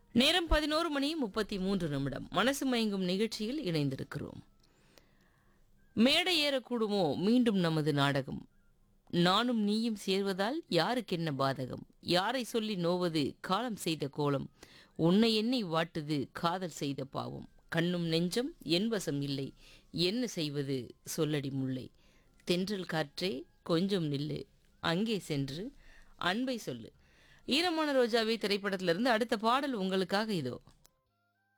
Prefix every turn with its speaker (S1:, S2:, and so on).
S1: நேரம் பதினோரு மணி முப்பத்தி மூன்று நிமிடம் மனசு மயங்கும் நிகழ்ச்சியில் இணைந்திருக்கிறோம் மேடை ஏறக்கூடுமோ மீண்டும் நமது நாடகம் நானும் நீயும் சேர்வதால் யாருக்கென்ன பாதகம் யாரை சொல்லி நோவது காலம் செய்த கோலம் உன்னை எண்ணி வாட்டுது காதல் செய்த பாவம் கண்ணும் நெஞ்சம் என்வசம் இல்லை என்ன செய்வது சொல்லடி முல்லை தென்றல் காற்றே கொஞ்சம் நில்லு அங்கே சென்று அன்பை சொல்லு ஈரமான ரோஜாவே திரைப்படத்திலிருந்து அடுத்த பாடல் உங்களுக்காக இதோ